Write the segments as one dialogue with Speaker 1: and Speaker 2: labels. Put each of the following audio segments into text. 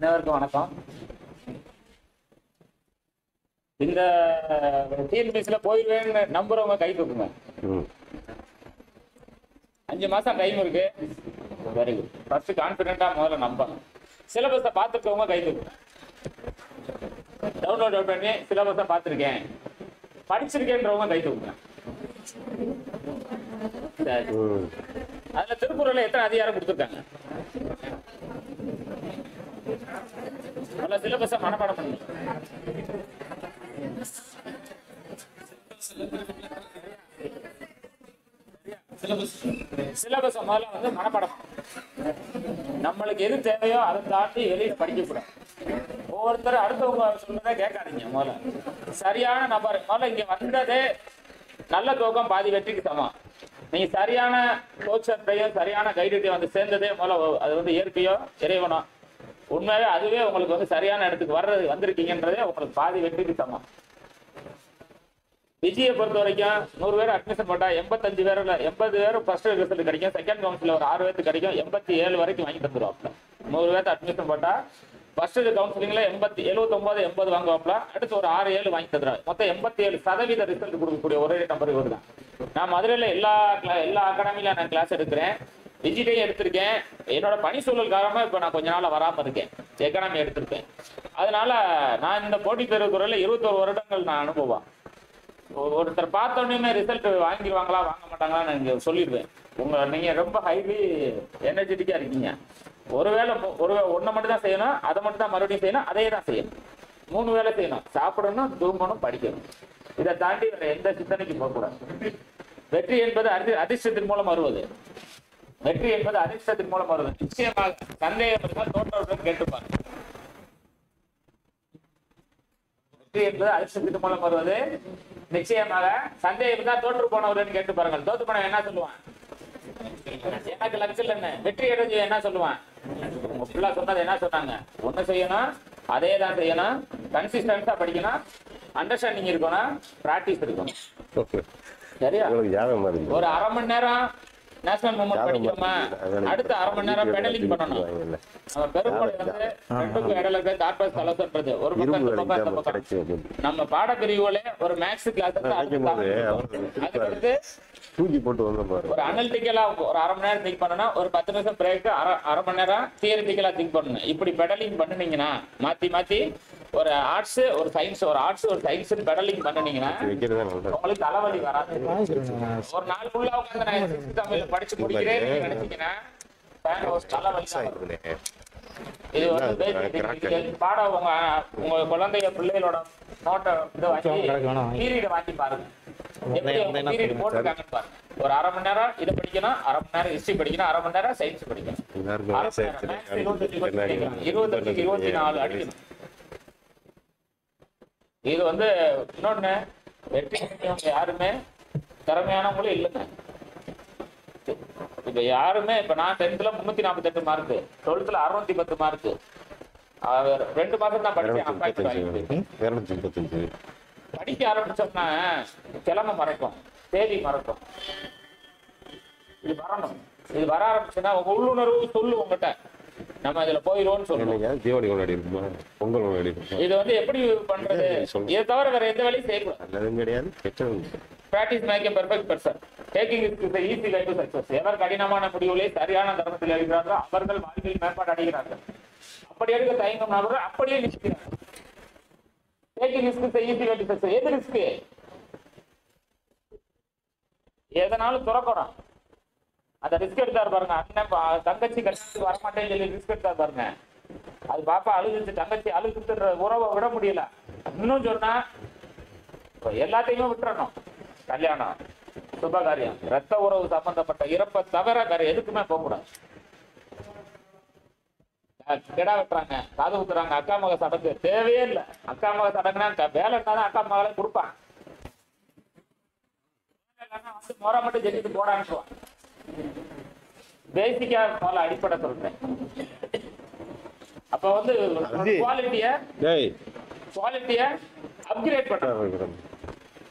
Speaker 1: அனைவருக்கும் வணக்கம் இந்த டிஎன்பிஎஸ்ல போயிடுவேன்னு நம்புறவங்க கை தூக்குங்க
Speaker 2: ம்
Speaker 1: அஞ்சு மாசம் டைம் இருக்கு வெரி குட் ஃபர்ஸ்ட் கான்பிடண்டா முதல்ல நம்பணும் சிலபஸை பார்த்துருக்கவங்க கை தூக்குங்க டவுன்லோட் அவுட் பண்ணி சிலபஸை பார்த்துருக்கேன் படிச்சிருக்கேன்றவங்க கை தூக்குங்க சரி
Speaker 2: ம்
Speaker 1: அதுல திருக்குறள்ல எத்தனை அதிகாரம் கொடுத்துருக்காங்க முதல்ல சிலபஸை மனப்பாடம் பண்ணுங்க சிலபஸ் முதல்ல வந்து மனப்பாடம் பண்ணணும். நம்மளுக்கு எது தேவையோ அதை தாண்டி வெளியில படிக்க கூடாது ஒவ்வொருத்தரும் அடுத்தவங்க சொல்றதை கேட்காதீங்க முதல்ல சரியான நபர் முதல்ல இங்க வந்ததே நல்ல தூக்கம் பாதி வெற்றிக்கு சமம் நீங்க சரியான கோச்சர்டையும் சரியான கைடுடையும் வந்து சேர்ந்ததே முதல்ல அது வந்து இயற்கையோ இறைவனோ உண்மையாவே அதுவே உங்களுக்கு வந்து சரியான இடத்துக்கு வர்றது வந்திருக்கீங்கன்றதே உங்களுக்கு பாதி வெற்றிக்கு சமம் விஜயை பொறுத்த வரைக்கும் நூறு பேர் அட்மிஷன் போட்டா எண்பத்தஞ்சு பேர்ல எண்பது பேர் ஃபர்ஸ்ட் ரிசல்ட் கிடைக்கும் செகண்ட் கவுன்சில் ஒரு ஆறு பேருக்கு கிடைக்கும் எண்பத்தி ஏழு வரைக்கும் வாங்கி தந்துருவாப்ல நூறு பேர்த்து அட்மிஷன் போட்டா ஃபர்ஸ்ட் கவுன்சிலிங்ல எண்பத்தி எழுபத்தொன்பது எண்பது வாங்குவாப்ல அடுத்து ஒரு ஆறு ஏழு வாங்கி தந்துருவாங்க மொத்தம் எண்பத்தி ஏழு சதவீத ரிசல்ட் கொடுக்கக்கூடிய ஒரே நம்பர் இவர் தான் நான் மதுரையில எல்லா cla- எல்லா அகாடமில நான் கிளாஸ் எடுக்கிறேன் விஜிட்டையும் எடுத்திருக்கேன் என்னோட பணி சூழல் காரணமா இப்ப நான் கொஞ்ச நாளா வராம இருக்கேன் எக்கனாமி எடுத்திருக்கேன் அதனால நான் இந்த போட்டித் தேர்வு துறையில இருபத்தோரு வருடங்கள் நான் அனுபவம் ஒரு- ஒருத்தர் பார்த்த உடனே ரிசல்ட் வாங்கிடுவாங்களா வாங்க மாட்டாங்களா நீங்க சொல்லிடுவேன் உங்க நீங்க ரொம்ப ஹைலி எனர்ஜெட்டிக்கா இருக்கீங்க ஒருவேளை மு- ஒரு ஒன்றை மட்டும் தான் செய்யணும் அதை மட்டும் தான் மறுபடியும் செய்யணும் அதே தான் செய்யணும் மூணு வேளை செய்யணும் சாப்பிடணும் தூங்கணும் படிக்கணும் இதை தாண்டி வேற எந்த சிந்தனைக்கு போகக்கூடாது வெற்றி என்பது அதி அதிர்ஷ்டத்தின் மூலம் வருவது வெற்றி என்பது அதிர்ஷ்டத்தின் மூலம் வருவது நிச்சயமாக சந்தேகம் இருந்தால் தோற்றவர்கள் கேட்டுப்பாங்க வெற்றி என்பது அதிர்ஷ்டத்தின் மூலம் வருவது நிச்சயமாக சந்தேகம் இருந்தா தோற்று போனவர்கள் கேட்டு பாருங்கள் தோற்று போனவன் என்ன சொல்லுவான் எனக்கு லட்சம் என்ன வெற்றி அடைஞ்சு என்ன சொல்லுவான் உங்க பிள்ளை சொன்னது என்ன சொன்னாங்க ஒண்ணு செய்யணும் அதே தான் செய்யணும் கன்சிஸ்டன்ஸா படிக்கணும் அண்டர்ஸ்டாண்டிங் இருக்கணும் பிராக்டிஸ் இருக்கணும்
Speaker 2: ஓகே
Speaker 1: சரியா
Speaker 2: உங்களுக்கு ஜாதகம் மாதிரி
Speaker 1: ஒரு அரை மணி நேரம் நேஷனல் மூமெண்ட்
Speaker 2: ஜாதகம்
Speaker 1: படிக்கிறோமா
Speaker 2: மாதிரி
Speaker 1: அடுத்த அரை மணி நேரம் பெடலிங் பண்ணணும்
Speaker 2: வாங்கல.
Speaker 1: நம்ம பெருமொழி வந்து ரெண்டுக்கும் இடையில இருக்க கார்பஸ் கலசன்றது ஒரு பக்கம்
Speaker 2: இரும்பு
Speaker 1: இந்த பக்கம் இந்த
Speaker 2: வேலைக்கு
Speaker 1: பக்கம்
Speaker 2: கிடைக்கும்
Speaker 1: நம்ம பாடப்பிரிவுல ஒரு மேக்ஸ் கிளாஸ்
Speaker 2: நினைக்கும் போது அவருக்கு
Speaker 1: அதுக்கடுத்து
Speaker 2: தூக்கி போட்டு வந்த பாரு
Speaker 1: ஒரு அனலிட்டிக்கலா ஒரு அரை மணி நேரம் திங்க் பண்ணணும் ஒரு பத்து நிமிஷம் பிரேக் அரை அரை மணி நேரம் தியரிட்டிக்கலா திங்க் பண்ணணும் இப்படி பெடலிங் பண்ணுனீங்கன்னா மாத்தி மாத்தி ஒரு ஆர்ட்ஸ் ஒரு சயின்ஸ் ஒரு ஆர்ட்ஸ் ஒரு சயின்ஸ் பெடலிங் பண்ணுனீங்கன்னா
Speaker 2: வைக்கிறது நல்லது
Speaker 1: உங்களுக்கு தலைவலி வராது ஒரு நாள் ஃபுல்லா உட்காந்து நான் sixth தமிழ்ல படிச்சு முடிக்கிறேன்னு நீங்க நினைச்சீங்கன்னா வேற ஒரு தலைவலி தான் வரும்.
Speaker 2: இதுல
Speaker 1: இது வந்து
Speaker 2: அது
Speaker 1: basic.
Speaker 2: crack
Speaker 1: இது பாடம் உங்க உங்க குழந்தைய பிள்ளைகளோட நோட்டை இதை வாங்கி
Speaker 3: கிடக்கு வேணாம்.
Speaker 1: பீரியட வாங்கி பாருங்க எப்படி உங்க பீரியட் போட்டிருக்காங்கன்னு பாருங்க ஒரு அரை மணி நேரம் இதை படிக்கணும் அரை மணி நேரம் ஹிஸ்டரி படிக்கணும் அரை மணி நேரம் சயின்ஸ் படிக்கணும்
Speaker 2: எல்லாருக்கும்
Speaker 1: அரை மணி நேரம் maths இருபத்தஞ்சு question கேட்கலாம். இருபத்தஞ்சுக்கு இருபத்தி நாலு அடிக்கணும் இது வந்து இன்னொன்னு வெற்றி அடைஞ்சவங்க யாருமே திறமையானவங்களும் இல்லைங்க இப்ப யாருமே இப்ப நான் டென்த்ல முன்னூத்தி நாற்பத்தி எட்டு மார்க் டுவெல்த்ல அறுநூத்தி பத்து மார்க் ரெண்டு மாசம் தான் படிச்சேன்
Speaker 2: இருநூத்தி
Speaker 1: அப்பா
Speaker 2: முப்பத்தஞ்சு இருநூத்தி முப்பத்தஞ்சு
Speaker 1: படிக்க ஆரம்பிச்சோம்னா கிழமை மறக்கும் தேதி மறக்கும் இது வரணும் இது வர ஆரம்பிச்சுன்னா உங்க உள்ளுணர்வு சொல்லு உங்ககிட்ட நம்ம இதுல போயிடுவோம்னு சொல்லுவோம்
Speaker 2: என்னைக்கு தீபாவளி கொண்டாடி இருக்குமா பொங்கல் கொண்டாடி இருக்குமா
Speaker 1: இது வந்து எப்படி பண்றது
Speaker 2: சொல்லு.
Speaker 1: இதை தவிர வேற எந்த வேலையும் செய்யக்கூடாது
Speaker 2: நல்லதும் கிடையாது கெட்டதும் கிடையாது.
Speaker 1: Practice make a perfect person taking is easy way to success ever கடினமான முடிவுகளை சரியான தர்மத்தில் எடுக்கிறார்களோ அவர்கள் வாழ்வில் மேம்பாடு அடைகிறார்கள் அப்படி எடுக்க தயங்கும் நபர்கள் அப்படியே நிற்கிறார்கள் taking risk is easy way to success எது ரிஸ்க் எதனாலும் துறக்கணும் அந்த ரிஸ்க் எடுத்தாரு பாருங்க அண்ணன் பா- தங்கச்சி கல்யாணத்துக்கு வரமாட்டேன்னு சொல்லி ரிஸ்க் எடுத்தாரு பாருங்க அது பாப்பா அழுதுச்சு தங்கச்சி அழுதுன்ற உறவை விட முடியல இன்னும் சொன்னா இப்ப எல்லாத்தையுமே விட்டுறணும் கல்யாணம் சுபகாரியம் ரத்த உறவு சம்பந்தப்பட்ட இறப்பை தவிர வேற எதுக்குமே போகக்கூடாது அஹ் கிடா வெட்டுறாங்க காது குத்துறாங்க அக்கா மக சடங்கு தேவையே இல்லை அக்கா மக சடங்குனா க- வேலை இருந்தாதான் அக்கா மகளே கொடுப்பான் வேலை இல்லைன்னா வந்து முறை மட்டும் ஜெயிட்டு போடான்னுவான் பேசிக்கா முதல்ல அடிப்படை சொல்றேன் அப்ப வந்து
Speaker 2: அது-
Speaker 1: குவாலிட்டிய
Speaker 2: டேய்
Speaker 1: குவாலிட்டிய அப்கிரேட் பண்ணணும்
Speaker 2: இருக்கிறேன்.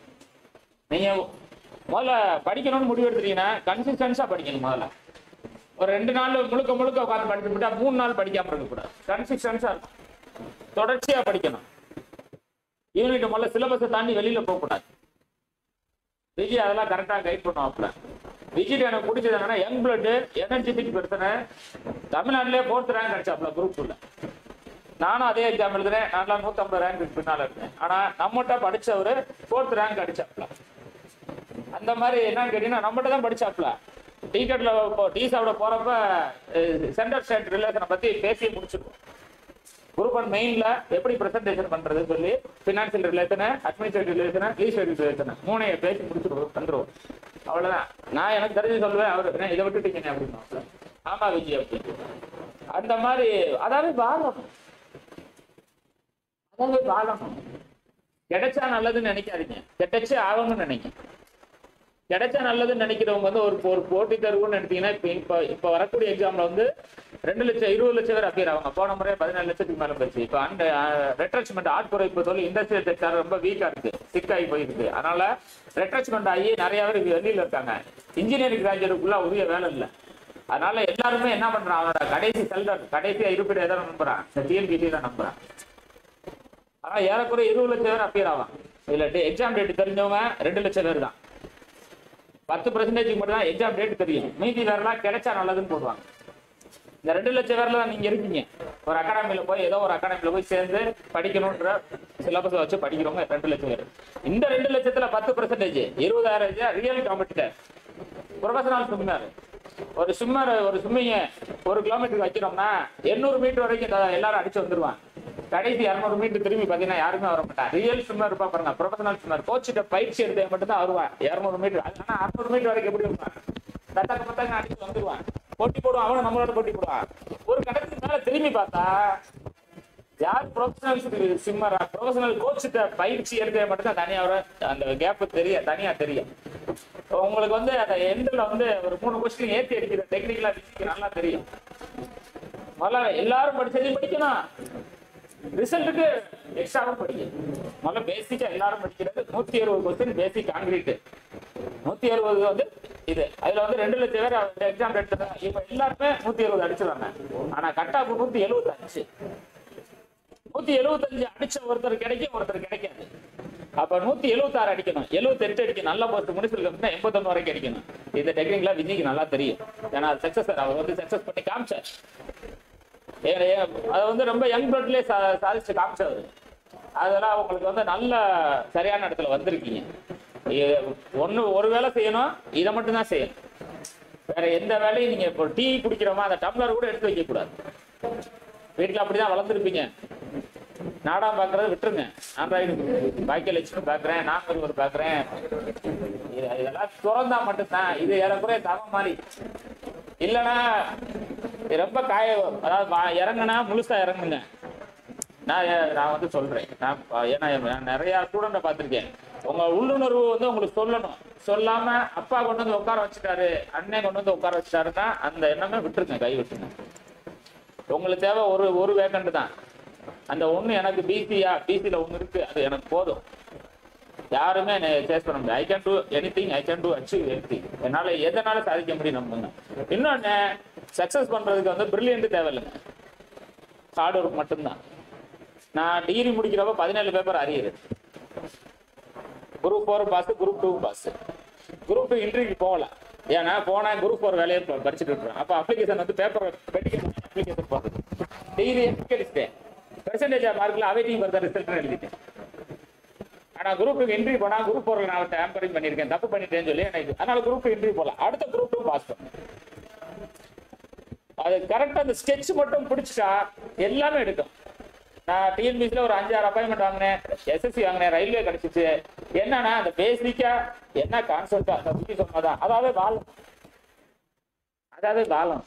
Speaker 1: நீங்க முதல்ல படிக்கணும்னு முடிவு எடுத்துட்டீங்கன்னா கன்சிஸ்டன்ஸா படிக்கணும் முதல்ல ஒரு ரெண்டு நாள் முழுக்க முழுக்க உட்காந்து படிச்சு விட்டா மூணு நாள் படிக்காம இருக்கக்கூடாது கன்சிஸ்டன்ஸா இருக்கும் தொடர்ச்சியா படிக்கணும் யூனிட் முதல்ல சிலபஸை தாண்டி வெளியில போகக்கூடாது விஜய் அதெல்லாம் கரெக்டா கைட் பண்ணுவாப்ல விஜய் எனக்கு பிடிச்சது என்னன்னா யங் பிளட் எனர்ஜெட்டிக் பர்சனை தமிழ்நாட்டிலே ஃபோர்த் ரேங்க் கிடைச்சாப்ல குரூப் உள்ள நானும் அதே எக்ஸாம் எழுதுறேன் நல்லா நூத்தம்பது ரேங்க் பின்னால இருந்தேன் ஆனா நம்மகிட்ட படிச்சவரு ஃபோர்த் ரேங்க் அடிச்சாப்ல அந்த மாதிரி என்னன்னு கேட்டீங்கன்னா நம்மகிட்ட தான் படிச்சாப்ல டிக்கெட்ல இப்போ டீ சாப்பிட போறப்ப சென்டர் ஸ்டேட் ரிலேஷனை பத்தி பேசி முடிச்சிருக்கோம் குரூப் ஒன் மெயின்ல எப்படி பிரசன்டேஷன் பண்றது சொல்லி financial relation administrative relation legislative relation மூணைய பேசி முடிச்சிருவோம் தந்துருவோம் அவ்வளவுதான் நான் எனக்கு தெரிஞ்சு சொல்லுவேன் அவரு "என்ன, இதை விட்டுட்டீங்க அப்படின்னு ஆமா விஜய் அப்படின்னு அந்த மாதிரி அதாவது வாழணும் அதாவது வாழணும் கிடைச்சா நல்லதுன்னு நினைக்காதீங்க கிடைச்சே ஆகணும்னு நினைங்க கிடைச்சா நல்லதுன்னு நினைக்கிறவங்க வந்து ஒரு ஒரு போட்டி தருவுன்னு எடுத்தீங்கன்னா இப்ப இப்ப இப்ப வரக்கூடிய எக்ஸாம்ல வந்து ரெண்டு லட்சம் இருபது லட்சம் பேர் அப்பியர் ஆவாங்க போன முறை பதினேழு லட்சத்துக்கு மேல போச்சு இப்ப அந்த ரெட்ரச்மெண்ட் ஆட் குறைப்பு சொல்லி இண்டஸ்ட்ரியல் செக்டர் ரொம்ப வீக்கா இருக்கு சிக்காகி போயிருக்கு அதனால ரெட்ரச்மெண்ட் ஆகி நிறைய பேர் வெளியில இருக்காங்க இன்ஜினியரிங் கிராஜுவேட்டுக்குள்ள உரிய வேலை இல்லை அதனால எல்லாருமே என்ன பண்றான் அவனோட கடைசி செல்டர் கடைசியா இருப்பிட எதை நம்புறான் இந்த டிஎன்பிசி தான் நம்புறான் ஆனா ஏறக்குறைய இருபது லட்சம் பேர் அப்பியர் ஆவான் இதுல எக்ஸாம் டேட் தெரிஞ்சவங்க ரெண்டு லட்சம் பேர் தான் பத்து பர்சன்டேஜ் மட்டும் தான் எக்ஸாம் டேட் தெரியும் மீதி வேறலாம் கிடைச்சா நல்லதுன்னு போடுவாங்க இந்த ரெண்டு லட்சம் பேர்ல தான் நீங்க இருக்கீங்க ஒரு அகாடமில போய் ஏதோ ஒரு அகாடமில போய் சேர்ந்து படிக்கணும்ன்ற சிலபஸ் வச்சு படிக்கிறவங்க ரெண்டு லட்சம் பேர் இந்த ரெண்டு லட்சத்துல பத்து பர்சன்டேஜ் இருபதாயிரம் ரியல் காம்படிட்டர் ப்ரொஃபஷனல் ஸ்விம்மர் ஒரு ஸ்விம்மர் ஒரு ஸ்விம்மிங்க ஒரு கிலோமீட்டருக்கு வைக்கிறோம்னா எண்ணூறு மீட்டர் வரைக்கும் இந்த எல்லாரும் அடிச்சு வந்துருவான் கடைசி இரநூறு மீட்டர் திரும்பி பார்த்தீங்கன்னா யாருமே வர மாட்டான் ரியல் ஸ்விம்மர் இருப்பா பாருங்க ப்ரொஃபஷனல் ஸ்விம்மர் கோச்சிட்ட பயிற்சி எடுத்த மட்டும் தான் வருவான் இரநூறு மீட்டர் ஆனா அறுநூறு மீட்டர் வரைக்கும் எப்படி வருவான் தத்தக்க பத்தங்க அடிச்சு வந்துருவான் போட்டி போடுவான் அவனும் நம்மளோட போட்டி போடுவான் ஒரு கட்டத்துக்கு மேல திரும்பி பார்த்தா யார் ப்ரொஃபஷனல் ஸ்விம்மரா ப்ரொஃபஷனல் கோச்சிட்ட பயிற்சி எடுக்க மட்டும் தான் தனியா வர அந்த கேப் தெரிய தனியா தெரியும் உங்களுக்கு வந்து அந்த எண்டில் வந்து ஒரு மூணு கொஸ்டின் ஏத்தி அடிக்கிற டெக்னிக்கலா நல்லா தெரியும் முதல்ல எல்லாரும் படிச்சதையும் படிக்கணும் ரிசல்ட்டுக்கு எக்ஸ்ட்ராவும் படிக்கணும் முதல்ல பேசிக்கா எல்லாரும் படிக்கிறது நூத்தி அறுபது கொஸ்டின் பேசிக் காங்கிரீட் நூத்தி அறுபது வந்து இது அதுல வந்து ரெண்டு லட்சம் பேர் எக்ஸாம் எடுத்துறாங்க இப்ப எல்லாருமே நூத்தி அறுபது அடிச்சிருவாங்க ஆனா கட்டாப்பு நூத்தி எழுபத்தி அஞ்சு நூத்தி எழுபத்தஞ்சு அடிச்ச ஒருத்தர் கிடைக்கும் ஒருத்தர் கிடைக்காது அப்ப நூத்தி எழுபத்தாறு அடிக்கணும் எழுபத்தி எட்டு அடிக்கணும் நல்ல போஸ்ட் முடிச்சிருக்கோம்னா எண்பத்தொன்னு வரைக்கும் அடிக்கணும் இந்த டெக்னிக்லாம் விஜய்க்கு நல்லா தெரியும் ஏன்னா சக்சஸ் அவர் வந்து சக்சஸ் பண்ணி காமிச்சார் ஏ- ஏ- அது வந்து ரொம்ப யங் பிளட்லயே சாதிச்சு காமிச்சவர் அதெல்லாம் உங்களுக்கு வந்து நல்ல சரியான இடத்துல வந்திருக்கீங்க ஏ- ஒண்ணு ஒரு வேலை செய்யணும் இதை மட்டும் தான் செய்யணும் வேற எந்த வேலையும் நீங்க இப்போ டீ குடிக்கிறோமா அந்த டம்ளர் கூட எடுத்து வைக்க கூடாது வீட்டுல அப்படிதான் வளர்ந்துருப்பீங்க நாடகம் பாக்குறத விட்டுருங்க ஆண்ட்ராய்டு பாக்கிய லட்சுமி பாக்குறேன் நான் ஒருவர் பாக்குறேன் இது- இதெல்லாம் திறந்தா மட்டும்தான் இது ஏறக்குறைய தவம் மாதிரி இல்லைன்னா இது ரொம்ப காய அதாவது வா- இறங்குனா முழுசா இறங்குங்க நான் ஏ- நான் வந்து சொல்றேன் நான் ப- ஏன்னா நான் நிறைய ஸ்டூடெண்ட்டை பார்த்திருக்கேன் உங்க உள்ளுணர்வு வந்து உங்களுக்கு சொல்லணும் சொல்லாம அப்பா கொண்டு வந்து உட்கார வச்சுட்டாரு அண்ணன் கொண்டு வந்து உட்கார வச்சுட்டாருன்னா அந்த எண்ணமே விட்டுருங்க கை விட்டுருங்க உங்களுக்கு தேவை ஒரு ஒரு வேக்கண்ட் தான் அந்த ஒண்ணு எனக்கு பிசியா பிசில ஒண்ணு இருக்கு அது எனக்கு போதும் யாருமே சேஸ் பண்ண முடியாது I can do anything I can do achieve any என்னால எதனால சாதிக்க முடியும் நம்புங்க இன்னொன்னு சக்சஸ் பண்றதுக்கு வந்து பிரில்லியன்ட் தேவையில்லைங்க ஹார்ட் ஒர்க் மட்டும்தான் நான் டிகிரி முடிக்கிறப்ப பதினேழு paper arrear group four pass group two pass group two இன்டர்வியூக்கு போகல ஏன்னா போனா குரூப் ஃபோர் வேலையை ப- படிச்சுட்டு இருக்கிறேன் அப்போ அப்ளிகேஷன் வந்து பேப்பர் வெட்டிக்கணும் அப்ளிகேஷன் போடுறது டிகிரி கிடைச்சிட்டேன் பெர்சன்டேஜ் மார்க்ல அவைட்டிங் வருது ரிசல்ட் எழுதிட்டேன் ஆனா குரூப்புக்கு என்ட்ரி போனா குரூப் ஃபோர்ல நான் டேம்பரிங் பண்ணியிருக்கேன் தப்பு பண்ணிட்டேன்னு சொல்லி எனக்கு அதனால குரூப் என்ட்ரி போகலாம் அடுத்த குரூப் டூ பாஸ் பண்ணேன் அது கரெக்டா அந்த ஸ்கெட்ச் மட்டும் பிடிச்சிட்டா எல்லாமே எடுக்கும் நான் டிஎன்பிசில ஒரு அஞ்சாறு அப்பாயின்மெண்ட் வாங்கினேன் எஸ்எஸ்சி வாங்கினேன் ரயில்வே கிடைச்சிச்சு என்னன்னா அந்த பேசிக்கா என்ன கான்செப்ட் அதை பத்தி சொன்னதான் அதாவது வாழும் அதாவது காலம்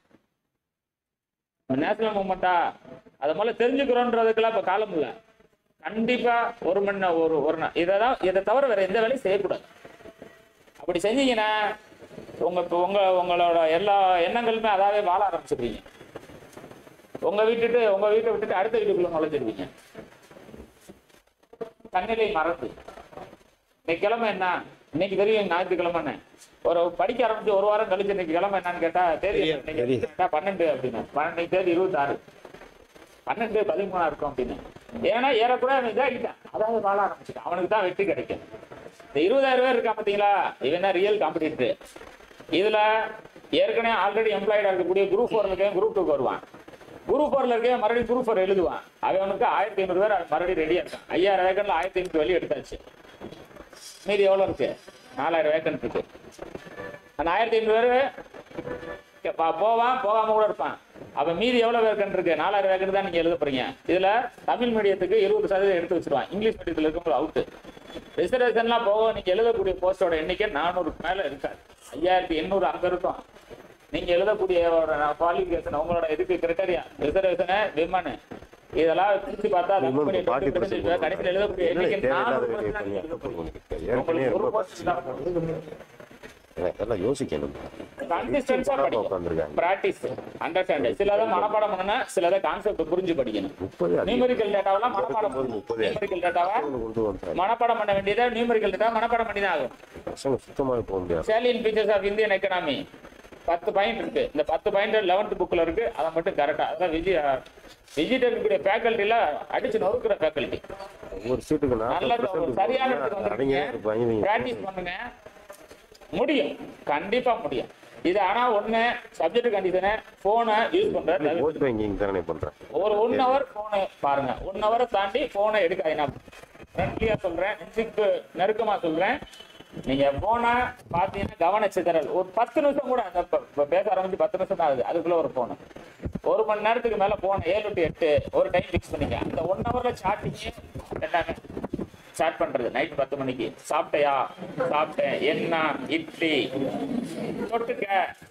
Speaker 1: நேஷனல் மூமெண்டா அதை முதல்ல தெரிஞ்சுக்கிறோன்றதுக்கெல்லாம் இப்ப காலம் இல்ல கண்டிப்பா ஒரு மணி நேரம் ஒரு ஒரு நாள் இதை தான் இதை தவிர வேற எந்த வேலையும் செய்யக்கூடாது அப்படி செஞ்சீங்கன்னா உங்க இப்ப உங்க உங்களோட எல்லா எண்ணங்களுமே அதாவே வாழ ஆரம்பிச்சிருவீங்க உங்க வீட்டுட்டு உங்க வீட்டை விட்டுட்டு அடுத்த வீட்டுக்குள்ள நுழைஞ்சிருவீங்க தன்னிலை மறந்து இன்னைக்கு கிழமை என்ன இன்னைக்கு தெரியும் ஞாயிற்றுக்கிழமைன்னு ஒரு படிக்க ஆரம்பிச்சு ஒரு வாரம் கழிச்சு இன்னைக்கு கிழமை என்னன்னு கேட்டா தெரியும் இன்னைக்கு
Speaker 2: தெரியும்.
Speaker 1: கேட்டா பன்னெண்டு அப்படின்னு பன்னெண்டு தேதி இருபத்தாறு பன்னெண்டு பதிமூணா இருக்கும் அப்படின்னு ஏன்னா ஏறக்குறைய அவன் இதாகிட்டான் அதாவது வாழ ஆரம்பிச்சுட்டான் அவனுக்கு தான் வெற்றி கிடைக்கும் இந்த இருபதாயிரம் பேர் இருக்கான் பாத்தீங்களா இவன் தான் ரியல் காம்படிட்டர் இதுல ஏற்கனவே ஆல்ரெடி எம்ப்ளாய்டா இருக்கக்கூடிய குரூப் ஃபோர்ல இருக்கேன் குரூப் டூக்கு வருவான் குரூப் ஃபோர்ல இருக்கேன் மறுபடியும் குரூப் ஃபோர் எழுதுவான் அவனுக்கு ஆயிரத்தி ஐநூறு பேர் மறுபடியும் ரெடியா இருக்கான் ஐயாயிரம் வேக்கன்ல ஆயிரத்தி ஐநூறு வெளியே எடுத்தாச்சு மீதி எவ்வளவு இருக்கு நாலாயிரம் வேக்கன்ட் இருக்கு அந்த ஆயிரத்தி ஐநூறு பேர் பா- போவான் போகாம கூட இருப்பான் அப்ப மீதி எவ்வளவு வேக்கன்ட் இருக்கு நாலாயிரம் வேக்கன்ட் தான் நீங்க எழுத போறீங்க இதுல தமிழ் மீடியத்துக்கு இருபது சதவீதம் எடுத்து வச்சிருவான் இங்கிலீஷ் மீடியத்துல இருக்கவங்க அவுட் ரிசர்வேஷன்லாம் போக நீங்க எழுதக்கூடிய போஸ்டோட எண்ணிக்கை நானூறுக்கு மேல இருக்காது ஐயாயிரத்தி எண்ணூறு அங்க இருக்கும் நீங்க எழுதக்கூடிய குவாலிஃபிகேஷன் உங்களோட இதுக்கு கிரிட்டரியா ரிசர்வேஷனு விமனு இதெல்லாம் பிரிச்சு பார்த்தா தமிழ் medium
Speaker 2: ஃபார்ட்டி
Speaker 1: 20% கடைசியில் எழுதக்கூடிய எண்ணிக்கை நானூறு percent தான் நீங்க எழுத போறீங்க.
Speaker 2: ஏற்கனவே
Speaker 1: உங்களுக்கு ஒரு
Speaker 2: ரொம்ப
Speaker 1: post தான்.
Speaker 2: எல்லாம் யோசிக்கணும்
Speaker 1: கன்சிஸ்டன்ஸா படிக்கணும்
Speaker 2: உட்காந்துருக்காங்க
Speaker 1: பிராக்டிஸ் அண்டர்ஸ்டாண்ட் சிலதை மனப்பாடம் பண்ணனா சிலதை கான்செப்ட் புரிஞ்சு படிக்கணும்
Speaker 2: முப்பது அதிகம்.
Speaker 1: நியூமெரிக்கல் டேட்டாவெல்லாம் மனப்பாடம்
Speaker 2: முப்பது, முப்பது.
Speaker 1: நியூமெரிக்கல் டேட்டாவை
Speaker 2: கொண்டு வந்தாங்க
Speaker 1: மனப்பாடம் பண்ண வேண்டியதை நியூமெரிக்கல் டேட்டா மனப்பாடம் பண்ணி தான் ஆகும்
Speaker 2: பசங்க சுத்தமாக போக முடியாது
Speaker 1: salient features of Indian economy பத்து பாயிண்ட் இருக்கு இந்த பத்து பாயிண்ட் லெவன்த் புக்ல இருக்கு அதை மட்டும் கரெக்டா அதான் விஜய் விஜிட் இருக்கக்கூடிய ஃபேக்கல்ட்டில அடிச்சு நொறுக்கிற ஃபேக்கல்ட்டி
Speaker 2: ஒவ்வொரு சீட்டுக்கு
Speaker 1: நல்ல ஒரு சரியான இடத்துக்கு
Speaker 2: அவங்க
Speaker 1: வந்திருக்கீங்க பிராக்டிஸ் பண்ணுங்க முடியும் கண்டிப்பா முடியும் இது ஆனா ஒண்ணு சப்ஜெக்ட் கண்டிஷனை போனை யூஸ் பண்றது தவிர்த்து
Speaker 2: ஓட்டு பேங்கிங் தானே பண்றேன்
Speaker 1: ஒரு ஒன் ஹவர் போனை பாருங்க ஒன் ஹவரை தாண்டி போனை எடுக்காது நான் ஃப்ரெண்ட்லியா சொல்றேன் நெஞ்சுக்கு நெருக்கமா சொல்றேன் நீங்க போனை பாத்தீங்கன்னா கவனச்சிதறல் ஒரு பத்து நிமிஷம் கூட அந்த ப- ப- பேச ஆரம்பிச்சு பத்து நிமிஷம் தான் ஆகுது அதுக்குள்ள ஒரு போன் ஒரு மணி நேரத்துக்கு மேல போன ஏழு டு எட்டு ஒரு டைம் ஃபிக்ஸ் பண்ணிக்க அந்த ஒன் ஹவர்ல சாட்டிங்க எல்லாமே ஸ்டார்ட் பண்றது நைட் பத்து மணிக்கு சாப்பிட்டையா சாப்பிட்டேன் என்ன இட்லி தொட்டுக்க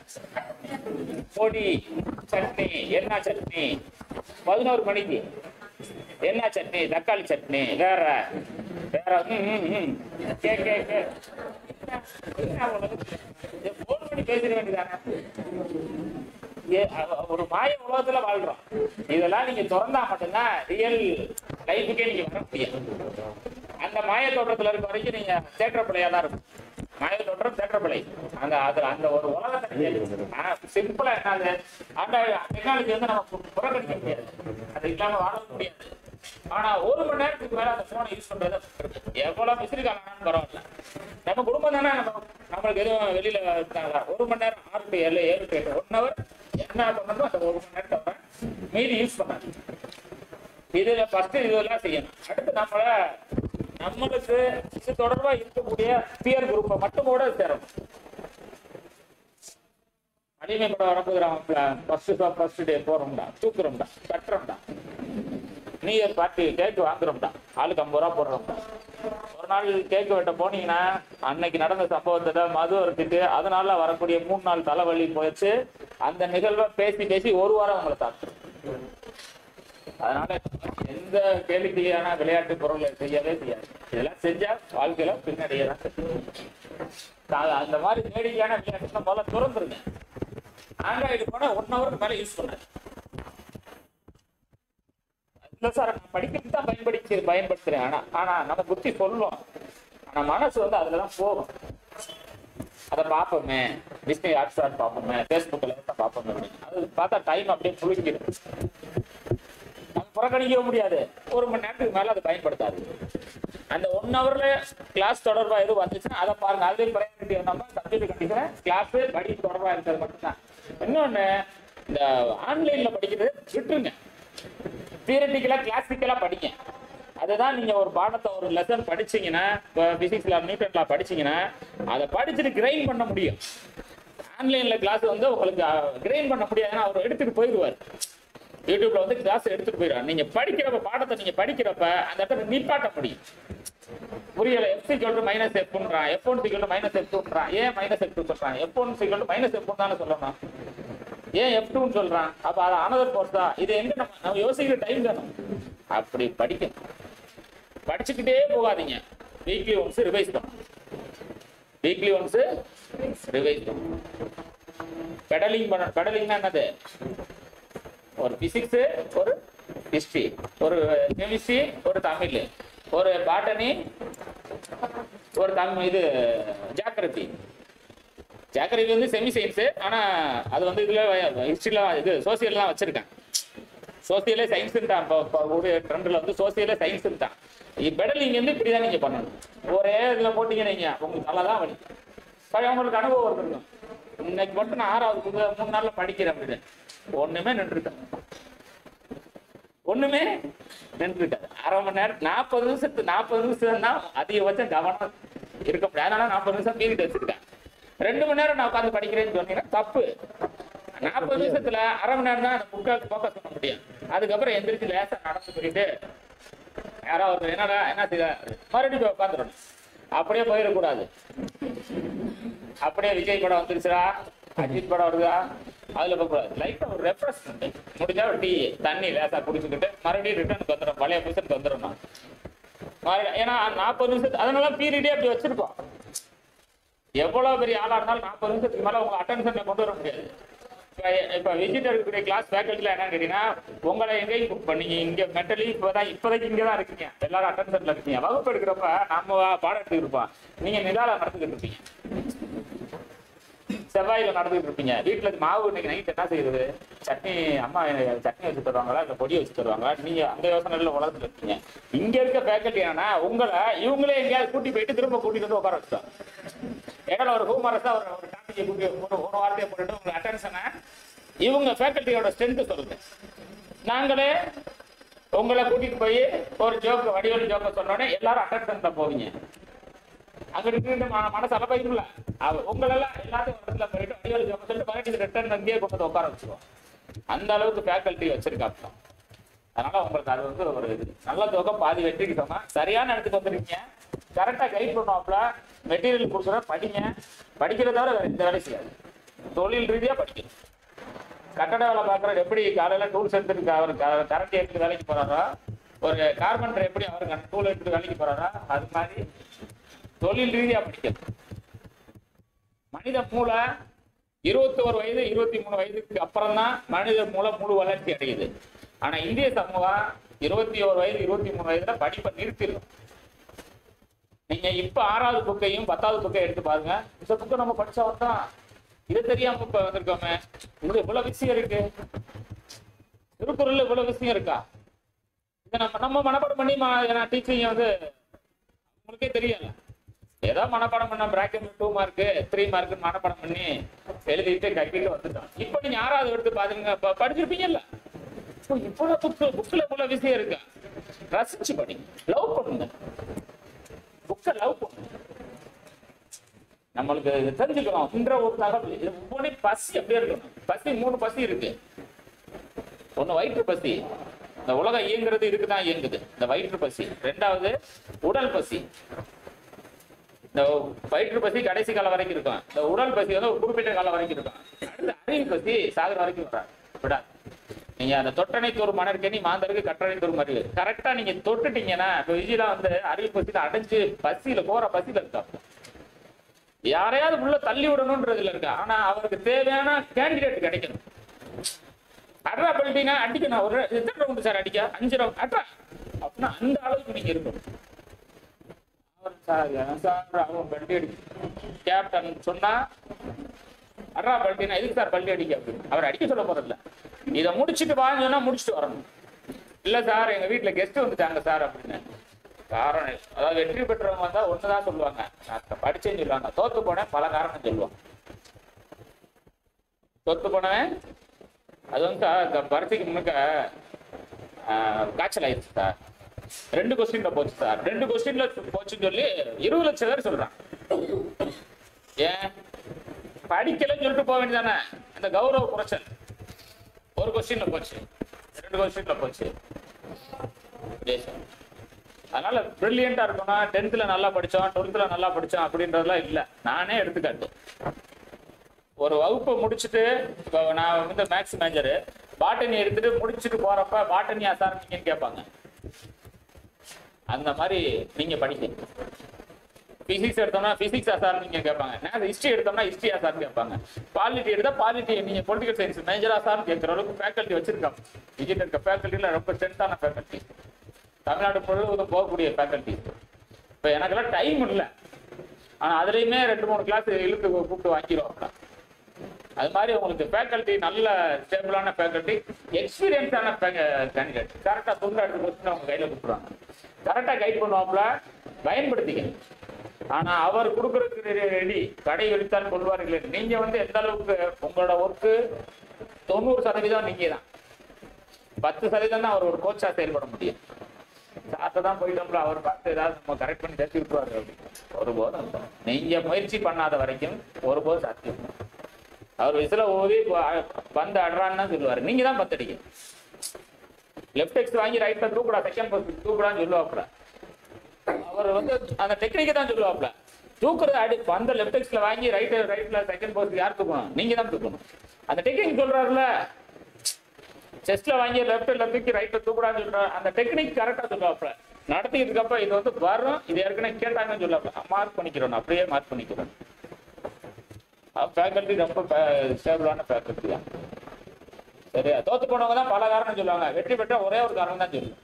Speaker 1: பொடி சட்னி என்ன சட்னி பதினோரு மணிக்கு என்ன சட்னி தக்காளி சட்னி வேற வேற ம், ம், ம். கே கே கே என்ன உனக்கு? இது phone பண்ணி பேசிட வேண்டியதானே ஏ, அ- ஒரு மாய உலகத்துல வாழ்றோம் இதெல்லாம் நீங்க திறந்தா மட்டும்தான் ரியல் லைஃபுக்கே நீங்க வர முடியும் அந்த மாய தோற்றத்துல இருக்க வரைக்கும் நீங்க தேற்ற பிள்ளையா தான் இருக்கும் மாய தோற்றம் தேற்ற பிள்ளை அந்த அது அந்த ஒரு உலகத்தை நீங்க சிம்பிளா என்னது அந்த டெக்னாலஜி வந்து நம்ம பு- புறக்கணிக்க முடியாது அது இல்லாம வாழ முடியாது ஆனா ஒரு மணி நேரத்துக்கு மேல அந்த போனை யூஸ் பண்றது எவ்வளவு மிஸ்ரி காலம் பரவாயில்ல நம்ம குடும்பம் தானே நம்ம நம்மளுக்கு எதுவும் வெளியில இருக்காங்களா ஒரு மணி நேரம் ஆறு டு ஏழு ஏழு டு எட்டு ஒன் ஹவர் என்ன பண்ணணும் அந்த ஒரு மணி நேரத்தை வர மீதி யூஸ் பண்ணணும் இதுல ஃபர்ஸ்ட் இதெல்லாம் செய்யணும் அடுத்து நம்மள நம்மளுக்கு இது தொடர்பா இருக்கக்கூடிய பியர் குரூப்பை மட்டும் கூட சேரணும் அடிமைப்பட வரப்போகிறாங்க ஃபர்ஸ்ட் ஃபர்ஸ்ட் டே போறோம்டா தூக்குறோம்டா கட்டுறோம்டா நீ ஒரு பார்ட்டி கேக் வாங்குறோம்டா ஆளுக்கு ஐம்பது ரூபா போடுறோம்டா ஒரு நாள் கேக் வெட்ட போனீங்கன்னா அன்னைக்கு நடந்த சம்பவத்தை மது அறுத்துட்டு அதனால வரக்கூடிய மூணு நாள் தலைவலி போயிடுச்சு அந்த நிகழ்வை பேசி பேசி ஒரு வாரம் உங்களை தாக்கும் அதனால எந்த கேளிக்கையான விளையாட்டு பொருளை செய்யவே செய்யாது இதெல்லாம் செஞ்சா வாழ்க்கையில பின்னாடியே தான் தெரியும். அது அந்த மாதிரி வேடிக்கையான விளையாட்டு முதல்ல திறந்துருங்க ஆண்ட்ராய்டு போனா ஒன் ஹவருக்கு மேல யூஸ் பண்ணாது இல்ல சார் நான் படிக்கிறதுக்கு தான் பயன்படுத்தி பயன்படுத்துறேன் ஆனா ஆனா நம்ம புத்தி சொல்லும் ஆனா மனசு வந்து அதுலதான் போகும் அதை பார்ப்போமே டிஸ்னி ஹாட் ஸ்டார் பார்ப்போமே ஃபேஸ்புக்கில் பார்ப்போமே அப்படின்னு. அது பார்த்தா டைம் அப்படியே புளிக்கிடும் நம்ம புறக்கணிக்க முடியாது ஒரு மணி நேரத்துக்கு மேல அதை பயன்படுத்தாது அந்த ஒன் ஹவர்ல கிளாஸ் தொடர்பா எதுவும் வந்துச்சுன்னா அதை பாருங்க அதுலேயும் ப்ரையாரிட்டி நம்ம சப்ஜெக்ட் கண்டிப்பா கிளாஸ் படி தொடர்பா இருக்கிறது மட்டும்தான் இன்னொன்னு இந்த ஆன்லைன்ல படிக்கிறது விட்டுருங்க தியரட்டிக்கலா கிளாசிக்கலா படிங்க அதுதான் நீங்க ஒரு பாடத்தை ஒரு லெசன் படிச்சீங்கன்னா இப்போ பிசிக்ஸ்ல நியூட்டன்ல படிச்சீங்கன்னா அதை படிச்சுட்டு கிரைண்ட் பண்ண முடியும் ஆன்லைன்ல கிளாஸ் வந்து உங்களுக்கு கிரைண்ட் பண்ண முடியாதுன்னா அவர் எடுத்துட்டு போயிடுவார் யூடியூப்ல வந்து கிளாஸ் எடுத்துட்டு போயிடுவார் நீங்க படிக்கிறப்ப பாடத்தை நீங்க படிக்கிறப்ப அந்த இடத்துல நிப்பாட்ட முடியும் புரியல எஃப் சிக்கல் மைனஸ் எஃப்ன்றான் எஃப் ஒன் சிக்கல் மைனஸ் எஃப் டூன்றான் ஏன் மைனஸ் எஃப் டூ சொல்றான் எஃப் ஒன் சிக்கல் மைனஸ் எஃப் தானே சொல்லணும் ஏன் எஃப் டூன்னு சொல்றான் அப்ப அது அனதர் கோர்ஸ் தான் இது எங்க நம்ம நம்ம யோசிக்கிற டைம் வேணும் அப்படி படிக்கணும் படிச்சுக்கிட்டே போகாதீங்க வீக்லி ஒன்ஸ் ரிவைஸ் பண்ணும் வீக்லி ஒன்ஸ் ரிவைஸ் பண்ணும் பெடலிங் பண்ண பெடலிங்னா என்னது ஒரு பிசிக்ஸ் ஒரு ஹிஸ்டரி ஒரு கெமிஸ்ட்ரி ஒரு தமிழ் ஒரு பாட்டனி ஒரு தமிழ் இது ஜாக்கிரதி ஜாக்கிரதி வந்து செமி சயின்ஸு ஆனா அது வந்து இதுல ஹிஸ்டரியில இது சோசியல்லாம் வச்சிருக்கேன் சோசியலே சயின்ஸ் தான் இப்போ இப்போ ஒரு ட்ரெண்டில் வந்து சோசியலே சயின்ஸ் தான் பெடல் நீங்க வந்து இப்படி தான் நீங்க பண்ணணும் ஒரே இதுல போட்டீங்கன்னு வைங்க, உங்களுக்கு நல்லா தான் வலி பழைய உங்களுக்கு அனுபவம் இருக்கணும் இன்னைக்கு மட்டும் நான் ஆறாவது புக்கு மூணு நாள்ல படிக்கிறேன் அப்படின்னு ஒண்ணுமே நின்றுட்டேன் ஒண்ணுமே நின்றுட்டாது அரை மணி நேரம் நாற்பது நிமிஷத்து நாற்பது நிமிஷம் தான் அதிகபட்சம் கவனம் இருக்க முடியாது அதனால நாற்பது நிமிஷம் பீரியட் வச்சிருக்கேன் ரெண்டு மணி நேரம் நான் உட்காந்து படிக்கிறேன்னு சொன்னீங்கன்னா தப்பு நாற்பது நிமிஷத்துல அரை மணி நேரம் தான் அந்த புக்கை ஃபோக்கஸ் பண்ண முடியும் அதுக்கப்புறம் எந்திரிச்சு லேசா நடந்து போயிட்டு யாராவது என்னடா என்ன செய்ய மறுபடியும் போய் உட்காந்துடணும் அப்படியே போயிடக்கூடாது அப்படியே விஜய் படம் வந்துருச்சுடா அஜித் படம் வருதா அதுல போக கூடாது லைட்டா ஒரு ரெஃப்ரெஷ்மெண்ட் முடிஞ்சா ஒரு டீ தண்ணி லேசா குடிச்சுக்கிட்டு மறுபடியும் ரிட்டர்னுக்கு வந்துடும் பழைய புதுசுக்கு வந்துடணும் மறுபடியும் ஏன்னா நாற்பது நிமிஷத்து அதனால பீரியடே அப்படி வச்சிருக்கோம் எவ்வளவு பெரிய ஆளா இருந்தாலும் நாற்பது நிமிஷத்துக்கு மேல உங்க அட்டென்ஷனை கொண்டு வர முடியாது இப்ப இப்ப விசிட்டர் இருக்கக்கூடிய கிளாஸ் ஃபேக்கல்ட்டில என்னன்னு கேட்டீங்கன்னா உங்களை எங்கேயும் இப்ப நீங்க இங்க மென்டலி இப்பதான் இப்போதைக்கு இங்க தான் இருக்கீங்க எல்லாரும் அட்டென்ஷன்ல இருக்கீங்க வகுப்பு எடுக்கிறப்ப நம்ம பாடம் எடுத்துக்கிட்டு இருப்போம் நீங்க நிதால நடந்துக்கிட்டு இருப்பீங்க செவ்வாயில நடந்துட்டு இருப்பீங்க வீட்டுல மாவு இன்னைக்கு நைட் என்ன செய்யுது சட்னி அம்மா எனக்கு சட்னி வச்சு தருவாங்களா இல்ல பொடி வச்சு தருவாங்களா நீங்க அந்த யோசனையில உலகத்துல இருக்கீங்க இங்க இருக்க ஃபேக்கல்ட்டி என்னன்னா உங்களை இவங்களே எங்கேயாவது கூட்டி போயிட்டு திரும்ப கூட்டிட்டு வந்து உட்கார வச்சுட்டாங்க இடையில ஒரு ஹூமரஸா ஒரு ஒரு டாபிக்கை கூட்டி ஒரு ஒரு வார்த்தையை போட்டுட்டு உங்க அட்டென்ஷனை இவங்க ஃபேக்கல்ட்டியோட ஸ்ட்ரென்த் சொல்லுங்க நாங்களே உங்களை கூட்டிட்டு போய் ஒரு ஜோக்கு வடிவல் ஜோக்க சொன்னோடனே எல்லாரும் அட்டென்ஷன்ல போவீங்க அங்க இருந்து மனசு அலப்பாயிரும்ல உங்களெல்லாம் எல்லாத்தையும் ஒரு இடத்துல போயிட்டு வடிவல் ஜோக்க சொல்லிட்டு மறுபடியும் ரிட்டர்ன் அங்கேயே கொண்டு வந்து உட்கார வச்சுருவோம் அந்த அளவுக்கு ஃபேக்கல்ட்டி வச்சிருக்காங்க அதனால உங்களுக்கு அது வந்து ஒரு இது. நல்ல தூக்கம் பாதி வெற்றிக்கு சமம் சரியான இடத்துக்கு வந்துருக்கீங்க கரெக்டா கைட் பண்ணுவாப்ல மெட்டீரியல் கொடுக்குற படிங்க படிக்கிறத தவிர வேற எந்த வேலையும் செய்யாது தொழில் ரீதியா படிக்கணும் கட்டட வேலை பார்க்குறவர் எப்படி காலையில டூல்ஸ் எடுத்துட்டு அவர் கரண்ட் எடுத்து வேலைக்கு போறாரோ ஒரு கார்பெண்டர் எப்படி அவர் டூல் எடுத்துட்டு வேலைக்கு போறாரோ அது மாதிரி தொழில் ரீதியா படிக்கணும் மனித மூளை இருபத்தி ஒரு வயது இருபத்தி மூணு வயதுக்கு அப்புறம் தான் மனித மூளை முழு வளர்ச்சி அடையுது ஆனா இந்திய சமூகம் இருபத்தி ஒரு வயது இருபத்தி மூணு வயதுல படிப்பை நிறுத்திடும் நீங்க இப்ப ஆறாவது புக்கையும் பத்தாவது புக்கையும் எடுத்து பாருங்க இந்த புக்கை நம்ம படிச்சவன் தான் இது தெரியாம இப்ப வந்திருக்கோமே இதுல இவ்வளவு விஷயம் இருக்கு திருக்குறள்ல இவ்வளவு விஷயம் இருக்கா இதை நம்ம நம்ம மனப்பாடம் பண்ணி டீச்சிங் வந்து உங்களுக்கே தெரியல ஏதோ மனப்பாடம் பண்ண bracket two mark three mark மனப்பாடம் பண்ணி எழுதிட்டு கட்டிட்டு வந்துட்டோம் இப்போ நீங்க யாராவது எடுத்து பாத்துங்க ப- படிச்சிருப்பீங்கல்ல இப்போ இவ்வளவு புக்கு புக்ல இவ்வளவு விஷயம் இருக்கு ரசிச்சு படி லவ் பண்ணுங்க புக்கை லவ் பண்ணுங்க நம்மளுக்கு இது தெரிஞ்சுக்கணும் இன்ற ஒரு தகவல் இது ஒவ்வொன்றையும் பசி அப்படியே இருக்கணும் பசி மூணு பசி இருக்கு ஒண்ணு வயிற்று பசி இந்த உலகம் இயங்குறது இதுக்குதான் இயங்குது இந்த வயிற்று பசி ரெண்டாவது உடல் பசி இந்த வயிற்று பசி கடைசி காலம் வரைக்கும் இருக்கும் இந்த உடல் பசி வந்து ஒரு குறிப்பிட்ட காலம் வரைக்கும் இருக்கும் அடுத்து அறிவு பசி சாகுற வரைக்கும் வராது விடாது நீங்க அந்த தொட்டனை தோறும் மணற்கனி மாந்தருக்கு கற்றனை தோறும் அறிவு கரெக்டா நீங்க தொட்டுட்டீங்கன்னா இப்போ விஜயலாம் வந்து அறிவு பசியில அடைஞ்சு பசியில போற பசியில இருக்கா யாரையாவது உள்ள தள்ளி விடணும்ன்றதுல இருக்கா ஆனா அவருக்கு தேவையான கேண்டிடேட் கிடைக்கணும் அட்ரா பண்ணிட்டீங்கன்னா அடிக்கணும் ஒரு எத்தனை ரவுண்டு சார் அடிக்க அஞ்சு ரவுண்ட் அட்ரா அப்படின்னா அந்த அளவுக்கு நீங்க இருக்கணும் அவர் சார் ஏன் சார் அவன் பல்டி அடி கேப்டன் சொன்னா அட்ரா பல்டினா எதுக்கு சார் பல்டி அடிக்க அப்படின்னு அவர் அடிக்க சொல்ல போறதில்ல இதை முடிச்சுட்டு வாங்க சொன்னா முடிச்சுட்டு வரணும் இல்ல சார் எங்க வீட்டுல கெஸ்ட் வந்துட்டாங்க சார் அப்படின்னு காரணம் இல்லை. அதாவது வெற்றி பெற்றவங்க வந்தா ஒண்ணுதான் சொல்லுவாங்க நான் படிச்சேன்னு சொல்லுவாங்க தோத்து போனேன் பல காரணம் சொல்லுவாங்க தோத்து போனவன் அது வந்து சார் இந்த பரீட்சைக்கு முன்னுக்க ஆஹ், காய்ச்சல் ஆயிடுச்சு சார் ரெண்டு கொஸ்டின்ல போச்சு சார் ரெண்டு கொஸ்டின்ல போச்சுன்னு சொல்லி இருபது லட்சம் பேர் சொல்றான் ஏன் படிக்கலைன்னு சொல்லிட்டு போக வேண்டியதானே அந்த கௌரவ குறைச்சல் ஒரு கொஸ்டின்ல போச்சு ரெண்டு கொஸ்டின்ல போச்சு தேசம் அதனால பிரில்லியண்டா இருக்கணும் டென்த்ல நல்லா படிச்சோம் டுவெல்த்ல நல்லா படிச்சோம் அப்படின்றதெல்லாம் இல்ல நானே எடுத்துக்காட்டு ஒரு வகுப்பை முடிச்சுட்டு இப்போ நான் வந்து மேக்ஸ் மேஜரு பாட்டனி எடுத்துட்டு முடிச்சுட்டு போறப்ப பாட்டனி அசாரணிங்கன்னு கேட்பாங்க அந்த மாதிரி நீங்க படிங்க பிசிக்ஸ் எடுத்தோம்னா பிசிக்ஸ் அசாரணிங்க கேட்பாங்க நான் ஹிஸ்ட்ரி எடுத்தோம்னா ஹிஸ்ட்ரி அசார்னு கேட்பாங்க பாலிட்டி எடுத்தா பாலிட்டி நீங்க பொலிட்டிக்கல் சயின்ஸ் மேஜர் அசார்னு கேட்குற அளவுக்கு ஃபேக்கல்ட்டி வச்சிருக்காங்க விஜய் இருக்க ஃபேக்கல்ட்டில ரொம்ப ஸ்ட்ரென்த்தான ஃபேக்கல்ட்டி தமிழ்நாடு முழுவதும் போகக்கூடிய ஃபேக்கல்ட்டி இப்ப எனக்கெல்லாம் டைம் இல்லை ஆனா அதுலயுமே ரெண்டு மூணு கிளாஸ் இழுத்து கூப்பிட்டு வாங்கிடுவாங்க அது மாதிரி உங்களுக்கு ஃபேக்கல்ட்டி நல்ல ஸ்டேபிளான ஃபேக்கல்ட்டி எக்ஸ்பீரியன்ஸான கேண்டிடேட் கரெக்டாக துண்டா எடுத்து கொடுத்து அவங்க கையில் கொடுத்துருவாங்க கரெக்டாக கைட் பண்ணுவாப்புல பயன்படுத்திக்க ஆனா அவர் கொடுக்கறதுக்கு ரெடி கடை வெளித்தான் கொள்வார்கள் நீங்க வந்து எந்த அளவுக்கு உங்களோட ஒர்க்கு தொண்ணூறு சதவீதம் நீங்க தான் பத்து சதவீதம் தான் அவர் ஒரு கோச்சா செயல்பட முடியும் சார்ட்ட தான் போயிட்டோம்ல அவர் பார்த்து ஏதாவது நம்ம கரெக்ட் பண்ணி தட்டி விட்டுருவாரு அப்படி ஒருபோதும் இல்லை. நீங்க முயற்சி பண்ணாத வரைக்கும் ஒருபோதும் சாத்தியம் இல்லை. அவர் விசில ஊதி ப- பந்து அடுறான்னு தான் சொல்லுவாரு நீங்க தான் பத்து அடிக்கணும் லெஃப்ட் எக்ஸ் வாங்கி ரைட்ல தூக்குடா செகண்ட் போஸ்ட் தூக்குடான்னு சொல்லுவாப்புல அவர் வந்து அந்த டெக்னிக்கை தான் சொல்லுவாப்புல தூக்குறது அடி பந்த லெஃப்ட் எக்ஸ்ல வாங்கி ரைட் ரைட்ல செகண்ட் போஸ்ட் யார் தூக்கணும் நீங்க தான் தூக்கணும் அந்த டெக்னிக் சொல்றாருல செஸ்ட்ல வாங்கி லெஃப்ட்ல தூக்கி ரைட்ல தூக்குடான்னு சொல்ற அந்த டெக்னிக் கரெக்டா சொல்லுவாப்புல நடத்திக்கிட்டு அப்ப இது வந்து வரும் இது ஏற்கனவே கேட்டாங்கன்னு சொல்லுவாப்புல மார்க் பண்ணிக்கிறோம் நான் அப்படியே மார்க் பண்ணிக்கிறோம் ஃபேக்கல்ட்டி ரொம்ப ஸ்டேபிளான ஃபேக்கல்ட்டி தான் சரியா தோத்து போனவங்க தான் பல காரணம் சொல்லுவாங்க வெற்றி பெற்ற ஒரே ஒரு காரணம் தான் சொல்லுவாங்க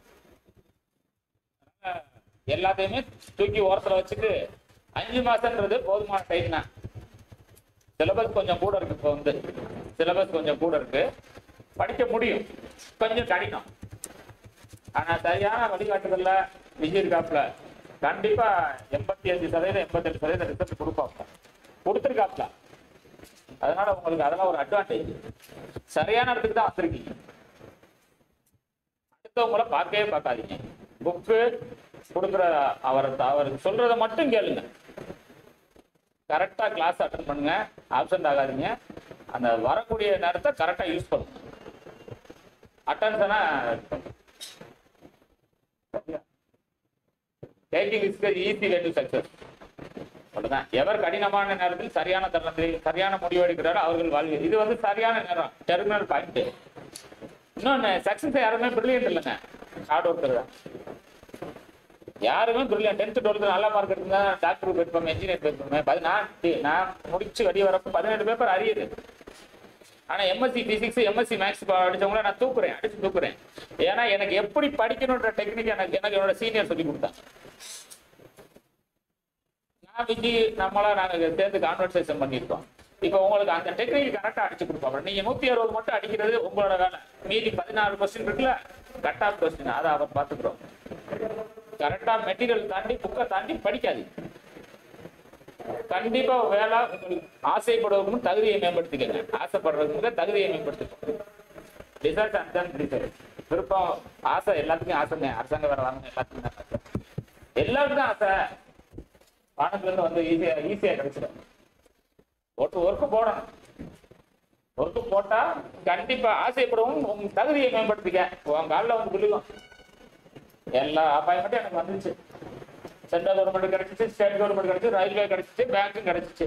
Speaker 1: எல்லாத்தையுமே தூக்கி ஓரத்துல வச்சுட்டு அஞ்சு மாசம்ன்றது போதுமான டைம் தான் சிலபஸ் கொஞ்சம் கூட இருக்கு இப்போ வந்து சிலபஸ் கொஞ்சம் கூட இருக்கு படிக்க முடியும் கொஞ்சம் கடினம் ஆனா சரியான வழிகாட்டுதல்ல விஜய் இருக்காப்புல கண்டிப்பா எண்பத்தி அஞ்சு சதவீதம் எண்பத்தெட்டு சதவீதம் ரிசல்ட் கொடுப்பாப்ல கொடுத்துருக்காப்ல அதனால உங்களுக்கு அதெல்லாம் ஒரு அட்வான்டேஜ் சரியான இடத்துக்கு தான் வந்திருக்கீங்க அடுத்தவங்கள பார்க்கவே பார்க்காதீங்க புக்கு கொடுக்குற அவர் அவர் சொல்றத மட்டும் கேளுங்க கரெக்டா கிளாஸ் அட்டன் பண்ணுங்க ஆப்சென்ட் ஆகாதீங்க அந்த வரக்கூடிய நேரத்தை கரெக்டா யூஸ் பண்ணுங்க அட்டன்ஷனா taking is easy way to success அவ்வளவுதான் எவர் கடினமான நேரத்தில் சரியான தருணத்தில் சரியான முடிவு எடுக்கிறாரோ அவர்கள் வாழ்வு இது வந்து சரியான நேரம் டெர்மினல் பாயிண்ட் இன்னொன்னு சக்சஸ் யாருமே பிரில்லியன்ட் இல்லைங்க ஹார்ட் ஒர்க்கர் தான் யாருமே பிரில்லியன்ட் டென்த் டுவெல்த் நல்ல மார்க் எடுத்தா டாக்டர் போயிருப்போம் என்ஜினியர் போயிருப்போம் பதி- நான் டி- நான் முடிச்சு வெளியே வரப்போ பதினெட்டு பேப்பர் அரியுது ஆனா எம்எஸ்சி பிசிக்ஸ் எம்எஸ்சி மேக்ஸ் படிச்சவங்கள நான் தூக்குறேன் அடிச்சு தூக்குறேன் ஏன்னா எனக்கு எப்படி படிக்கணுன்ற டெக்னிக் எனக்கு எனக்கு என்னோட சீனியர் சொல்லி கொடுத்தாங்க நான் விஜி நம்மளா நாங்க சேர்ந்து கான்வர்சேஷன் பண்ணியிருக்கோம் இப்போ உங்களுக்கு அந்த டெக்னிக் கரெக்டா அடிச்சு கொடுப்பாங்க நீங்க நூத்தி அறுபது மட்டும் அடிக்கிறது உங்களோட வேலை மீதி பதினாறு கொஸ்டின் இருக்குல்ல கட் ஆஃப் கொஸ்டின் அதை அவர் பார்த்துக்கிறோம் கரெக்டா மெட்டீரியல் தாண்டி புக்கை தாண்டி படிக்காதீங்க கண்டிப்பா வேலை உங்களுக்கு ஆசைப்படுவதற்கு தகுதியை மேம்படுத்திக்கங்க ஆசைப்படுறதுக்கு தகுதியை மேம்படுத்திக்கோங்க ரிசல்ட் அண்ட் தென் ரிசல்ட் விருப்பம் ஆசை எல்லாத்துக்கும் ஆசைங்க அரசாங்க வேலை வாங்கணும் எல்லாத்துக்கும் தான் ஆசை எல்லாருக்கும் தான் ஆசை வானத்துல இருந்து வந்து ஈஸியா ஈஸியா கிடைச்சிடும் ஒட்டு ஒர்க்கு போடணும் ஒர்க்கு போட்டா கண்டிப்பா ஆசைப்படுவோம் உங்க தகுதியை மேம்படுத்திக்க உன் காலில் வந்து விழுகும் எல்லா அப்பாயின்மெண்ட்டும் எனக்கு வந்துருச்சு சென்ட்ரல் கவர்மெண்ட் கிடைச்சிச்சு ஸ்டேட் கவர்மெண்ட் கிடைச்சு ரயில்வே கிடைச்சிச்சு பேங்க்கும் கிடைச்சிச்சு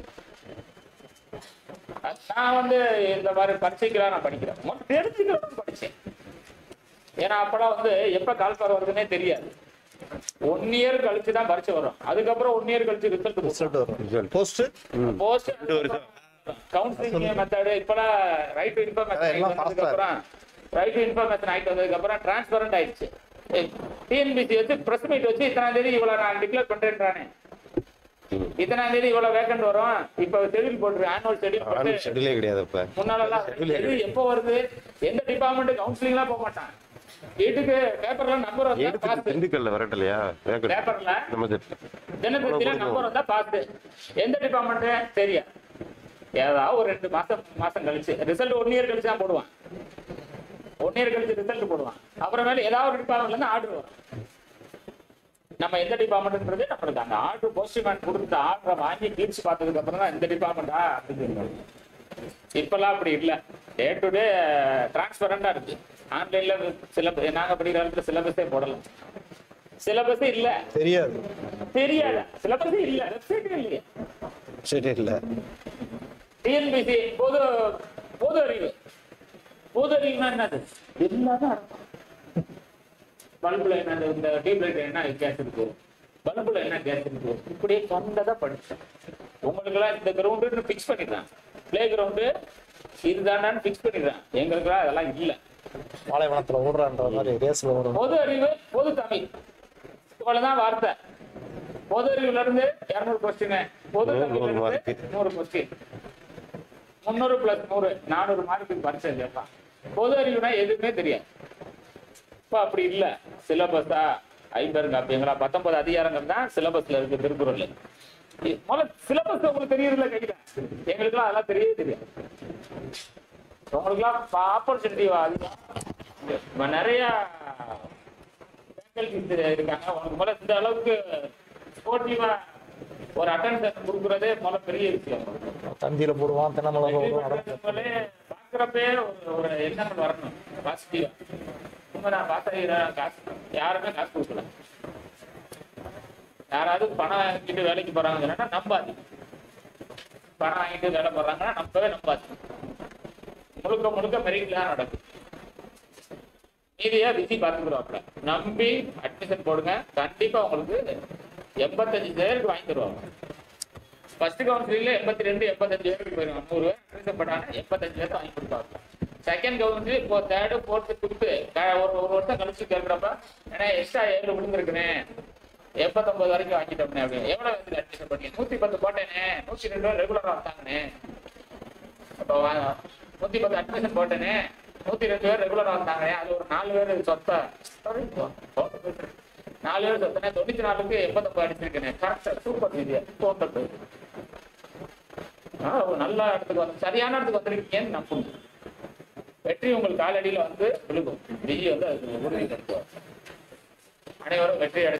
Speaker 1: நான் வந்து இந்த மாதிரி பரீட்சைக்கெல்லாம் நான் படிக்கிறேன் மொத்தம் தெரிஞ்சுக்கலாம் படிச்சேன் ஏன்னா அப்பெல்லாம் வந்து எப்ப கால்பார் வருதுன்னே தெரியாது ஒன் இயர் கழிச்சு தான் பரீட்சை வரும் அதுக்கப்புறம் ஒன் இயர் கழிச்சு ரிசல்ட்
Speaker 3: ரிசல்ட் வரும் போஸ்ட்
Speaker 1: போஸ்ட் கவுன்சிலிங் மெத்தடு இப்பெல்லாம் ரைட் டு இன்ஃபர்மேஷன்
Speaker 3: எல்லாம் fast ஆ
Speaker 1: அப்புறம் ரைட் டு இன்ஃபர்மேஷன் ஆயிட்டு வந்ததுக்கு அப்புறம் டிரான்ஸ்பரண்ட் ஆயிடுச்சு டிஎன்பிசி வச்சு பிரஸ் மீட் வச்சு இத்தனாம் தேதி இவ்வளவு நான் டிக்ளேர் பண்றேன்றானே இத்தனாம் தேதி இவ்வளவு வேக்கண்ட் வரும் இப்ப ஷெடியூல் போட்டு ஆனுவல் ஷெடியூல் போட்டு
Speaker 3: ஷெட்யூலே கிடையாது இப்ப
Speaker 1: முன்னாலலாம் இது எப்போ வருது எந்த டிபார்ட்மெண்ட் கவுன்சிலிங்லாம் போக மாட்டான் வீட்டுக்கு பேப்பர்ல நம்பர் வந்தா
Speaker 2: எடுத்துட்டு
Speaker 1: பாஸ்
Speaker 2: திண்டுக்கல்ல வரட்டலையா வேகட்
Speaker 1: பேப்பர்ல
Speaker 2: நம்ம
Speaker 1: தினத்தந்தியில நம்பர் வந்தா பாஸ் எந்த டிபார்ட்மெண்ட் தெரியா ஏதாவது ஒரு ரெண்டு மாசம் மாசம் கழிச்சு ரிசல்ட் ஒன் இயர் கழிச்சு தான் போடுவான் ஒன் இயர் கழிச்சு ரிசல்ட் போடுவான் அப்புறமேல ஏதாவது ஒரு டிபார்ட்மெண்ட்ல இருந்து ஆர்டர் வரும் நம்ம எந்த டிபார்ட்மெண்ட்ன்றது நம்மளுக்கு அந்த ஆர்டர் போஸ்ட்மேன் கொடுத்த ஆர்டரை வாங்கி கீழ்ச்சி பார்த்ததுக்கு அப்புறம் தான் இந்த டிபார்ட்மெண்டா அப்படின்னு தெரியும் இப்பெல்லாம் அப்படி இல்ல டே டு டே டிரான்ஸ்பரண்டா இருக்கு ஆன்லைன்ல சிலபஸ் நாங்க படிக்கிற காலத்துல சிலபஸே போடலாம் சிலபஸே இல்ல
Speaker 3: தெரியாது
Speaker 1: தெரியாத சிலபஸே இல்ல வெப்சைட்டே இல்லையே
Speaker 3: சரி இல்ல
Speaker 1: டிஎன்பிசி பொது பொது அறிவு பொது அறிவுனா என்னது எல்லாமே அடக்கம். பல்புல என்ன இந்த டியூப்லைட் என்ன கேஸ் இருக்கு பல்புல என்ன கேஸ் இருக்கு இப்படியே சொன்னதை படிச்சேன் உங்களுக்கெல்லாம் இந்த கிரவுண்டுன்னு ஃபிக்ஸ் பண்ணிடுறான் பிளே கிரவுண்டு இதுதானான்னு ஃபிக்ஸ் பண்ணிடுறான் எங்களுக்கெல்லாம் அதெல்லாம் இல்லை
Speaker 3: பாலைவனத்துல ஓடுறான்ற மாதிரி ரேஸ்ல ஓடுறோம்
Speaker 1: பொது அறிவு பொது தமிழ் இவ்வளவுதான் வார்த்தை பொது அறிவுல இருந்து இருநூறு கொஸ்டின் பொது
Speaker 3: நூறு
Speaker 1: தமிழ்ல
Speaker 3: mark.
Speaker 1: இருந்து நூறு கொஸ்டின் முந்நூறு பிளஸ் நூறு நானூறு மார்க்குக்கு பரிசை கேட்பான் பொது அறிவுனா எதுவுமே தெரியாது இப்ப அப்படி இல்ல சிலபஸா ஐம்பெரும் காப்பியங்களா பத்தொன்பது அதிகாரங்கள் தான் சிலபஸ்ல இருக்கு திருக்குறள் இ- முதல்ல சிலபஸ் உங்களுக்கு தெரியறதுல கையில எங்களுக்குலாம் அதெல்லாம் தெரியவே தெரியாது உங்களுக்குலாம் ஆப்பர்ச்சுனிட்டி அதிகம் இப்ப நிறைய faculties இருக்காங்க உனக்கு முதல்ல இந்த அளவுக்கு ஸ்போர்ட்டிவா ஒரு அட்டென்ஷன் கொடுக்குறதே முதல்ல பெரிய விஷயம்
Speaker 4: தந்தியில போடுவான் தென்னமலை போடுவான்
Speaker 1: நம்மளே பாக்குறப்பே ஒரு ஒரு எண்ணங்கள் வரணும் பாசிட்டிவா உங்க நான் பார்த்தா காசு யாருமே காசு கொடுக்கல யாராவது பணம் வாங்கிட்டு வேலைக்கு போறாங்கன்னு சொன்னா நம்பாது பணம் வாங்கிட்டு வேலை போடுறாங்கன்னா நம்பவே நம்பாது முழுக்க முழுக்க மெரிட்ல தான் நடக்கும் மீதியா விதி பார்த்துக்கிறோம்ல நம்பி அட்மிஷன் போடுங்க கண்டிப்பா உங்களுக்கு எண்பத்தஞ்சு பேருக்கு வாங்கி தருவாங்க ஃபர்ஸ்ட் கவுன்சிலிங்ல எண்பத்தி ரெண்டு எண்பத்தஞ்சு பேருக்கு போயிருவாங்க நூறு பேர் அட்மிஷன் பண்ணாங்க எண்பத்தஞ்சு பேருக்கு வாங்கி கொடுப்பாங்க செகண்ட் கவுன்சில் இப்போ தேர்டு ஃபோர்த்து ஃபிஃப்த்து ஒரு ஒரு வருஷம் கழிச்சு கேட்குறப்ப ஏன்னா எக்ஸ்ட்ரா ஏழு விழுந்திருக்குனே எண்பத்தொன்பது வரைக்கும் வாங்கிட்டோம்னே அப்படின்னு எவ்வளவு வந்து அட்மிஷன் பண்ணீங்க நூத்தி பத்து போட்டேனே நூத்தி ரெண்டு பேர் ரெகுலரா வந்தாங்கண்ணே அப்போ வா- நூத்தி பத்து அட்மிஷன் போட்டேனே நூத்தி ரெண்டு பேர் ரெகுலரா வந்தாங்க அது ஒரு நாலு பேர் சொத்த நாலு பேர் சொத்தனே தொண்ணூத்தி நாலுக்கு எண்பத்தொன்பது அடிச்சிருக்கேன் கரெக்டா சூப்பர் மீதியா தோன்றது ஆஹ் ஒரு நல்ல இடத்துக்கு வந்து சரியான இடத்துக்கு வந்திருக்கீங்கன்னு நம்புங்க வெற்றி உங்கள் காலடியில வந்து விழுகும் விஜய் வந்து அதுக்கு உறுதி கொடுப்பார் அனைவரும் வெற்றி அடை